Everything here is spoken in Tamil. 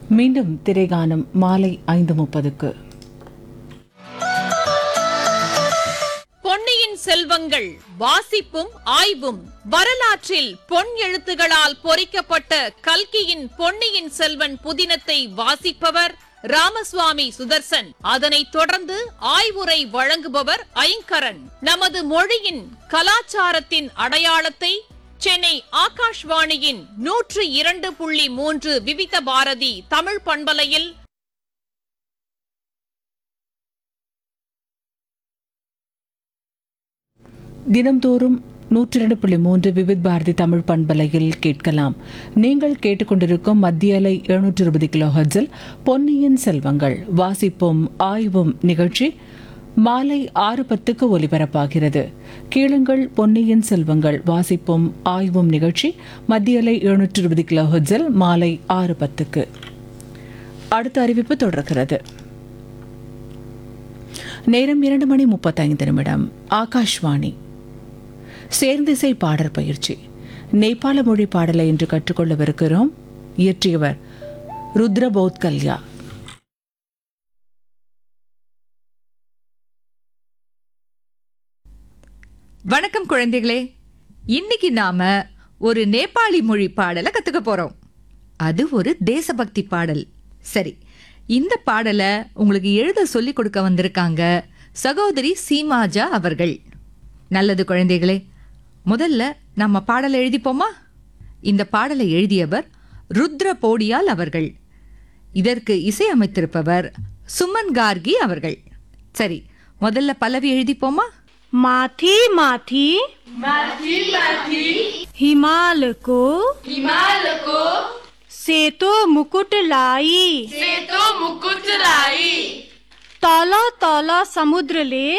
மீண்டும் திரைகானம் மாலை ஐந்து முப்பதுக்கு பொன்னியின் செல்வங்கள் வாசிப்பும் ஆய்வும் வரலாற்றில் பொன் எழுத்துகளால் பொறிக்கப்பட்ட கல்கியின் பொன்னியின் செல்வன் புதினத்தை வாசிப்பவர் ராமசுவாமி சுதர்சன் அதனைத் தொடர்ந்து ஆய்வுரை வழங்குபவர் ஐங்கரன் நமது மொழியின் கலாச்சாரத்தின் அடையாளத்தை சென்னை ஆகாஷ்வாணியின் நூற்று இரண்டு புள்ளி மூன்று விவித பாரதி தமிழ் பண்பலையில் தினம்தோறும் நூற்றி ரெண்டு புள்ளி மூன்று விவித் பாரதி தமிழ் பண்பலையில் கேட்கலாம் நீங்கள் கேட்டுக்கொண்டிருக்கும் மத்திய அலை எழுநூற்று இருபது கிலோ ஹர்ட்ஸில் பொன்னியின் செல்வங்கள் வாசிப்பும் ஆய்வும் நிகழ்ச்சி மாலை ஆறு பத்துக்கு ஒலிபரப்பாகிறது கேளுங்கள் பொன்னியின் செல்வங்கள் வாசிப்பும் ஆய்வும் நிகழ்ச்சி மத்திய அலை எழுநூற்று இருபது கிலோ ஹர்ட்ஸில் மாலை ஆறு பத்துக்கு அடுத்த அறிவிப்பு தொடர்கிறது நேரம் இரண்டு மணி முப்பத்தைந்து நிமிடம் ஆகாஷ்வாணி சேர்ந்திசை பாடற் பயிற்சி நேபாள மொழி பாடலை இன்று கற்றுக்கொள்ளவிருக்கிறோம் இயற்றியவர் ருத்ரபோத் கல்யா வணக்கம் குழந்தைகளே இன்னைக்கு நாம ஒரு நேபாளி மொழி பாடலை கத்துக்க போறோம் அது ஒரு தேசபக்தி பாடல் சரி இந்த பாடலை உங்களுக்கு எழுத சொல்லி கொடுக்க வந்திருக்காங்க சகோதரி சீமாஜா அவர்கள் நல்லது குழந்தைகளே முதல்ல நம்ம பாடலை எழுதிப்போமா இந்த பாடலை எழுதியவர் ருத்ர போடியால் அவர்கள் இதற்கு இசையமைத்திருப்பவர் சுமன் கார்கி அவர்கள் சரி முதல்ல பல்லவி எழுதிப்போமா माथि माथि हिमाल को हिमाल को सेतो मुकुट लाई सेतो मुकुट लाई तल तल समुद्रले